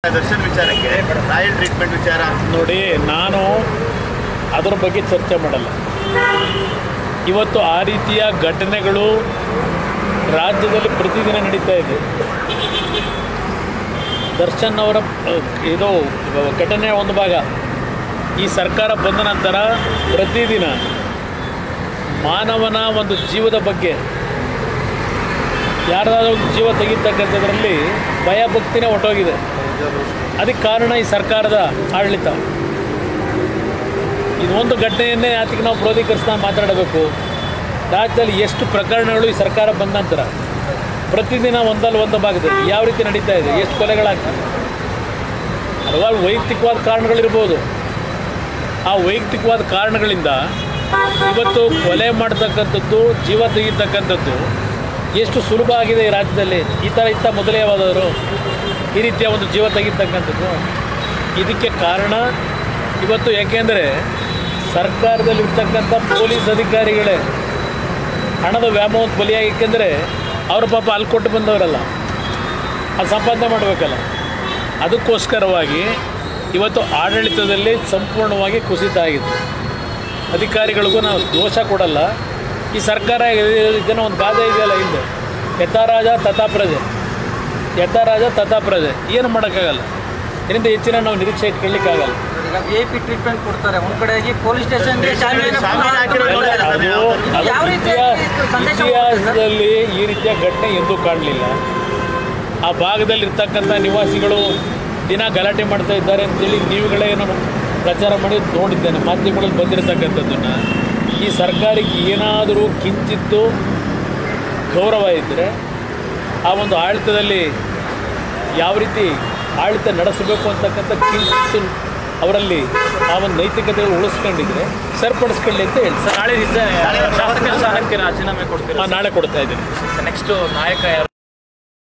ದರ್ಶನ್ ವಿಚಾರಕ್ಕೆ royal treatment ವಿಚಾರ ನೋಡಿ ನಾನು ಅದರ ಬಗ್ಗೆ ಚರ್ಚೆ ಮಾಡಲ್ಲ ಇವತ್ತು ಆ ರೀತಿಯ ಘಟನೆಗಳು ರಾಜ್ಯದಲ್ಲಿ ಪ್ರತಿದಿನ ನಡೀತಾ ಇದೆ ದರ್ಶನ್ ಅವರ ಅಹ್, ಇದು ಘಟನೆಯ ಒಂದು ಭಾಗ ಈ ಸರ್ಕಾರ ಬಂದ ನಂತರ ಪ್ರತಿದಿನ ಮಾನವನ ಒಂದು ಜೀವದ ಬಗ್ಗೆ ಯಾರ್ದಾದ್ರೂ ಒಂದು ಜೀವ ತೆಗಿತಕ್ಕಂಥದ್ರಲ್ಲಿ ಭಯ ಭಕ್ತಿನೇ ಹೊಟ್ಟೋಗಿದೆ ಅದಕ್ಕೆ ಕಾರಣ ಈ ಸರ್ಕಾರದ ಆಡಳಿತ ಇದೊಂದು ಘಟನೆಯನ್ನೇ ಆತಿಗೆ ನಾವು ಕ್ರೋಧೀಕರಿಸ್ತಾ ಮಾತಾಡಬೇಕು ರಾಜ್ಯದಲ್ಲಿ ಎಷ್ಟು ಪ್ರಕರಣಗಳು ಈ ಸರ್ಕಾರ ಬಂದ ನಂತರ ಪ್ರತಿದಿನ ಒಂದಲ್ಲ ಒಂದು ಭಾಗದಲ್ಲಿ ಯಾವ ರೀತಿ ನಡೀತಾ ಇದೆ ಎಷ್ಟು ಕೊಲೆಗಳಾಗ್ತದೆ ಹಲವಾರು ವೈಯಕ್ತಿಕವಾದ ಕಾರಣಗಳಿರ್ಬೋದು ಆ ವೈಯಕ್ತಿಕವಾದ ಕಾರಣಗಳಿಂದ ಇವತ್ತು ಕೊಲೆ ಮಾಡ್ತಕ್ಕಂಥದ್ದು ಜೀವ ತೆಗಿತಕ್ಕಂಥದ್ದು ಎಷ್ಟು ಸುಲಭ ಆಗಿದೆ ಈ ರಾಜ್ಯದಲ್ಲಿ ಈ ಥರ ಇತ್ತ ಮೊದಲೇ ಯಾವಾದರೂ ಈ ರೀತಿಯ ಒಂದು ಜೀವ ತೆಗಿತಕ್ಕಂಥದ್ದು ಇದಕ್ಕೆ ಕಾರಣ ಇವತ್ತು ಯಾಕೆಂದರೆ ಸರ್ಕಾರದಲ್ಲಿರ್ತಕ್ಕಂಥ ಪೊಲೀಸ್ ಅಧಿಕಾರಿಗಳೇ ಹಣದ ವ್ಯಾಮೋಹದ ಬಲಿಯಾಗಿ ಏಕೆಂದರೆ ಅವ್ರ ಪಾಪ ಅಲ್ಲಿ ಕೊಟ್ಟು ಬಂದವರಲ್ಲ ಅದು ಸಂಪಾದನೆ ಮಾಡಬೇಕಲ್ಲ ಅದಕ್ಕೋಸ್ಕರವಾಗಿ ಇವತ್ತು ಆಡಳಿತದಲ್ಲಿ ಸಂಪೂರ್ಣವಾಗಿ ಕುಸಿತ ಆಗಿದೆ ಅಧಿಕಾರಿಗಳಿಗೂ ನಾವು ದೋಷ ಕೊಡಲ್ಲ ಈ ಸರ್ಕಾರ ಇದನ್ನು ಒಂದು ಗಾದೆ ಇದೆಯಲ್ಲ ಹಿಂದೆ ಯಥಾರಾಜ ತಥಾ ಪ್ರಜೆ ಯಥಾರಾಜ ತಥಾ ಪ್ರಜೆ ಏನು ಮಾಡೋಕ್ಕಾಗಲ್ಲ ಇದರಿಂದ ಹೆಚ್ಚಿನ ನಾವು ನಿರೀಕ್ಷೆ ಇಟ್ಕೊಳ್ಳಿಕ್ಕಾಗಲ್ಲ ಈಗ ವಿ ಐ ಪಿ ಟ್ರೀಟ್ಮೆಂಟ್ ಕೊಡ್ತಾರೆ ಒಂದ್ ಕಡೆಗೆ ಪೊಲೀಸ್ ಸ್ಟೇಷನ್ಗೆ ಶಾಮಿಯಾನ ಶಾಮಿಯಾನ ಹಾಕಿರೋದು ಅಲ್ಲ, ನೋಡಿದ್ರೆ ಅದು ಅದು ಯಾವ ರೀತಿ ಇತಿಹಾಸ ಸಂದೇಶ ಇತಿಹಾಸದಲ್ಲಿ ಈ ರೀತಿಯ ಘಟನೆ ಎಂದೂ ಕಾಣಲಿಲ್ಲ ಆ ಭಾಗದಲ್ಲಿ ಇರ್ತಕ್ಕಂಥ ನಿವಾಸಿಗಳು ದಿನ ಗಲಾಟೆ ಮಾಡ್ತಾ ಇದ್ದಾರೆ ಅಂತೇಳಿ ನೀವುಗಳೇ ನಾನು ಪ್ರಚಾರ ಮಾಡಿ ನೋಡಿದ್ದೇನೆ ಮಾಧ್ಯಮಗಳಲ್ಲಿ ಬಂದಿರತಕ್ಕಂಥದ್ದನ್ನು ಈ ಸರ್ಕಾರಕ್ಕೆ ಏನಾದರೂ ಕಿಂಚಿತ್ತು ಗೌರವ ಇದ್ದರೆ ಆ ಒಂದು ಆಡಳಿತದಲ್ಲಿ ಯಾವ ರೀತಿ ಆಡಳಿತ ನಡೆಸಬೇಕು ಅಂತಕ್ಕಂಥ ಕಿಂಚಿತ್ತು ಅವರಲ್ಲಿ ಆ ಒಂದು ನೈತಿಕತೆಗಳು ಉಳಿಸ್ಕೊಂಡಿದ್ರೆ ಸರಿಪಡಿಸ್ಕೊಳ್ಳಿ ಅಂತ ಹೇಳಿ ನಾಳೆ ದಿವಸ ಶಾಸಕ ಸ್ಥಾನಕ್ಕೆ ರಾಜೀನಾಮೆ ಕೊಡ್ತೀರಾ ನಾಳೆ ಕೊಡ್ತಾ ಇದ್ದೀನಿ ನೆಕ್ಸ್ಟ್ ನಾಯಕ ಯಾರು